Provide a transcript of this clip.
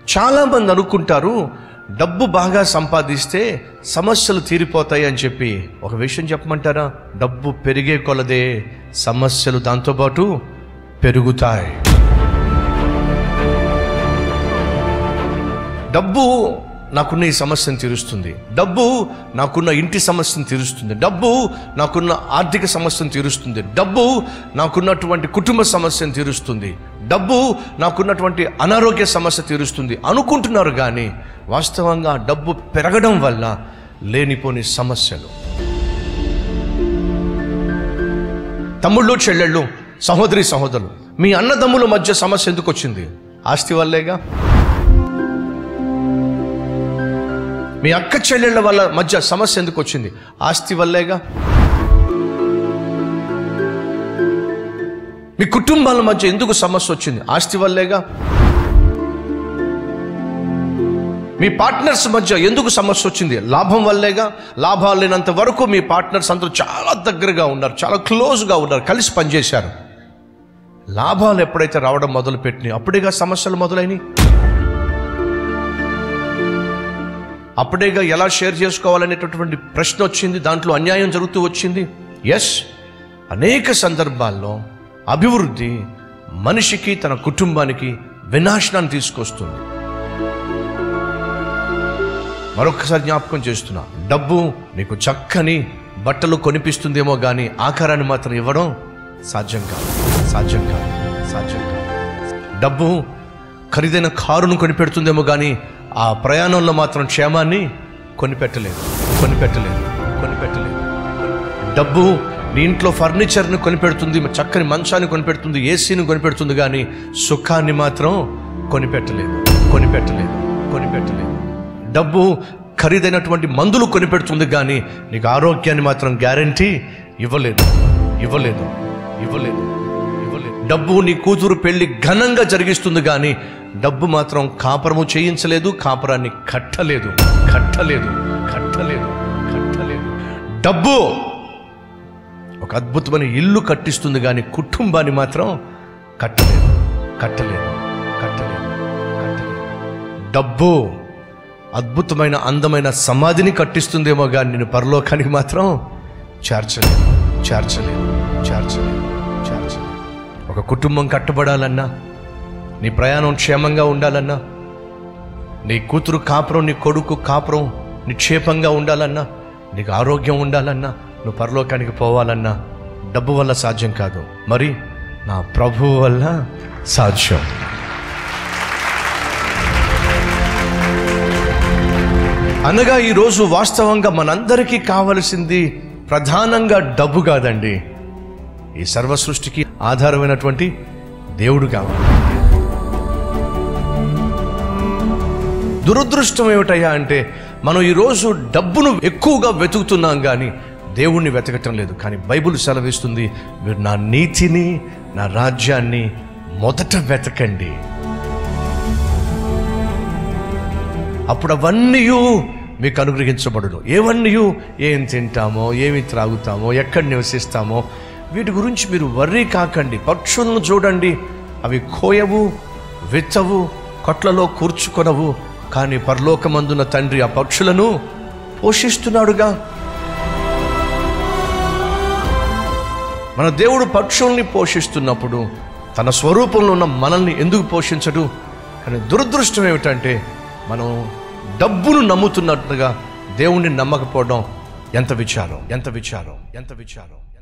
చాలామంది అనుకుంటారు డబ్బు బాగా సంపాదిస్తే సమస్యలు తీరిపోతాయి అని చెప్పి ఒక విషయం చెప్పమంటారా డబ్బు పెరిగే కొలదే సమస్యలు దాంతోపాటు పెరుగుతాయి డబ్బు నాకున్న ఈ సమస్యను తీరుస్తుంది డబ్బు నాకున్న ఇంటి సమస్యను తీరుస్తుంది డబ్బు నాకున్న ఆర్థిక సమస్యను తీరుస్తుంది డబ్బు నాకున్నటువంటి కుటుంబ సమస్యను తీరుస్తుంది డబ్బు నాకున్నటువంటి అనారోగ్య సమస్య తీరుస్తుంది అనుకుంటున్నారు కానీ వాస్తవంగా డబ్బు పెరగడం వల్ల లేనిపోని సమస్యలు తమ్ముళ్ళు చెల్లెళ్ళు సహోదరి సహోదరులు మీ అన్నదమ్ముల మధ్య సమస్య ఎందుకు వచ్చింది ఆస్తి వల్లేగా మీ అక్క చెల్లెళ్ళ వల్ల మధ్య సమస్య ఎందుకు వచ్చింది ఆస్తి వల్లేగా మీ కుటుంబాల మధ్య ఎందుకు సమస్య వచ్చింది ఆస్తి వల్లేగా మీ పార్ట్నర్స్ మధ్య ఎందుకు సమస్య వచ్చింది లాభం వల్లేగా లాభాలు లేనంత వరకు మీ పార్ట్నర్స్ అందరూ చాలా దగ్గరగా ఉన్నారు చాలా క్లోజ్గా ఉన్నారు కలిసి పనిచేశారు లాభాలు ఎప్పుడైతే రావడం మొదలుపెట్టినాయి అప్పుడేగా సమస్యలు మొదలైనవి అప్పుడేగా ఎలా షేర్ చేసుకోవాలనేటటువంటి ప్రశ్న వచ్చింది దాంట్లో అన్యాయం జరుగుతూ వచ్చింది ఎస్ అనేక సందర్భాల్లో అభివృద్ధి మనిషికి తన కుటుంబానికి వినాశనాన్ని తీసుకొస్తుంది మరొకసారి జ్ఞాపకం చేస్తున్నా డబ్బు నీకు చక్కని బట్టలు కొనిపిస్తుందేమో కానీ ఆకారాన్ని మాత్రం ఇవ్వడం సాధ్యం కాదు సాధ్యం కాదు సాధ్యం కాదు డబ్బు ఖరీదైన కారును కొనిపెడుతుందేమో కానీ ఆ ప్రయాణంలో మాత్రం క్షేమాన్ని కొనిపెట్టలేదు కొనిపెట్టలేదు కొనిపెట్టలేదు డబ్బు నీ ఇంట్లో ఫర్నిచర్ని కొనిపెడుతుంది చక్కని మంచాన్ని కొనిపెడుతుంది ఏసీని కొనిపెడుతుంది కానీ సుఖాన్ని మాత్రం కొనిపెట్టలేదు కొనిపెట్టలేదు కొనిపెట్టలేదు డబ్బు ఖరీదైనటువంటి మందులు కొనిపెడుతుంది కానీ నీకు ఆరోగ్యాన్ని మాత్రం గ్యారంటీ ఇవ్వలేదు ఇవ్వలేదు ఇవ్వలేదు ఇవ్వలేదు డబ్బు నీ కూతురు పెళ్లి ఘనంగా జరిగిస్తుంది కానీ డబ్బు మాత్రం కాపరము చేయించలేదు కాపరాన్ని కట్టలేదు కట్టలేదు కట్టలేదు కట్టలేదు డబ్బు ఒక అద్భుతమైన ఇల్లు కట్టిస్తుంది కానీ కుటుంబాన్ని మాత్రం కట్టలేదు కట్టలేదు కట్టలేదు కట్టలేదు డబ్బు అద్భుతమైన అందమైన సమాధిని కట్టిస్తుందేమో కానీ నేను పరలోకానికి మాత్రం చేర్చలేదు చేర్చలేదు చేర్చలేదు చేర్చలేదు ఒక కుటుంబం కట్టబడాలన్నా నీ ప్రయాణం క్షేమంగా ఉండాలన్నా నీ కూతురు కాపురం నీ కొడుకు కాపురం నిక్షేపంగా ఉండాలన్నా నీకు ఆరోగ్యం ఉండాలన్నా నువ్వు పరలోకానికి పోవాలన్నా డబ్బు వల్ల సాధ్యం కాదు మరి నా ప్రభువు వల్ల సాధ్యం అనగా ఈరోజు వాస్తవంగా మనందరికీ కావలసింది ప్రధానంగా డబ్బు కాదండి ఈ సర్వ సృష్టికి ఆధారమైనటువంటి దేవుడు కావాలి దురదృష్టం ఏమిటయ్యా అంటే మనం ఈరోజు డబ్బును ఎక్కువగా వెతుకుతున్నాం కానీ దేవుణ్ణి వెతకటం లేదు కానీ బైబుల్ సెలవిస్తుంది మీరు నా నీతిని నా రాజ్యాన్ని మొదట వెతకండి అప్పుడు అవన్నీ మీకు అనుగ్రహించబడును ఏవన్నీ ఏం తింటామో ఏమి త్రాగుతామో ఎక్కడ నివసిస్తామో వీటి గురించి మీరు వర్రీ కాకండి పక్షులను చూడండి అవి కోయవు విత్తవు కొట్లలో కూర్చుకొనవు కానీ పరలోకమందున తండ్రి ఆ పక్షులను పోషిస్తున్నాడుగా మన దేవుడు పక్షుల్ని పోషిస్తున్నప్పుడు తన స్వరూపంలో ఉన్న మనల్ని ఎందుకు పోషించడు కానీ దురదృష్టం ఏమిటంటే మనం డబ్బును నమ్ముతున్నట్టుగా దేవుణ్ణి నమ్మకపోవడం ఎంత విచారం ఎంత విచారం ఎంత విచారం